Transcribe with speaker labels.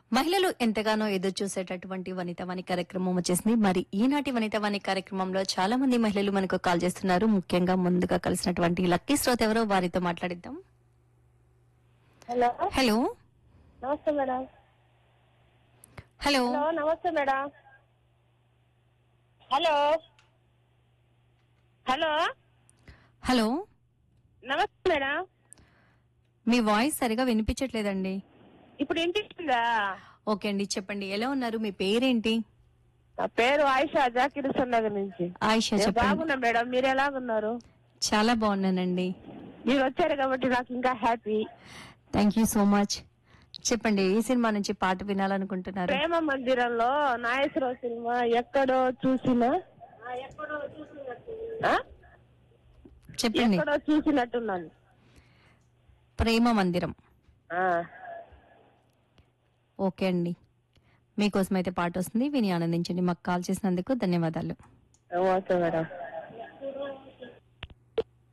Speaker 1: మహిళలు ఎంతగానో ఎదురు చూసేటటువంటి వనిత వాణి కార్యక్రమం వచ్చేసింది మరి ఈనాటి వనిత వాణి కార్యక్రమంలో చాలా మంది మహిళలు మనకు కాల్ చేస్తున్నారు ముఖ్యంగా ముందుగా కలిసినటువంటి లక్కీ శ్రోత ఎవరో వారితో మాట్లాడిద్దాం
Speaker 2: హలో
Speaker 1: హలో
Speaker 2: నమస్తే మేడం
Speaker 1: హలో
Speaker 2: హలో నమస్తే మేడం హలో హలో
Speaker 1: హలో
Speaker 2: నమస్తే మేడం
Speaker 1: మీ వాయిస్ సరిగా వినిపించట్లేదండి
Speaker 2: ఇప్పుడు వినిపిస్తుందా
Speaker 1: ఓకే అండి చెప్పండి ఎలా ఉన్నారు మీ పేరేంటి
Speaker 2: నా పేరు ఆయిషా జాకిర్ నగర్ నుంచి
Speaker 1: ఆయిషా
Speaker 2: నేను
Speaker 1: చెప్పండి
Speaker 2: బాగున్నా మేడం మీరు ఎలాగున్నారు
Speaker 1: చాలా బాగున్నానండి
Speaker 2: మీరు వచ్చారు కాబట్టి నాకు ఇంకా happy
Speaker 1: thank you so much చెప్పండి ఏ సినిమా నుంచి పాట వినాలనుకుంటున్నారు
Speaker 2: ప్రేమ మందిరంలో నాగేశ్వరరావు సినిమా ఎక్కడో చూసినా ఆ?
Speaker 1: చెప్పండి
Speaker 2: ఎక్కడో చూసినట్టున్నాను
Speaker 1: ప్రేమ మందిరం
Speaker 2: ఆ.
Speaker 1: ఓకే అండి మీకోసం అయితే పాట వస్తుంది విని ఆనందించండి మాకు కాల్ చేసినందుకు ధన్యవాదాలు
Speaker 2: ఓకే మేడం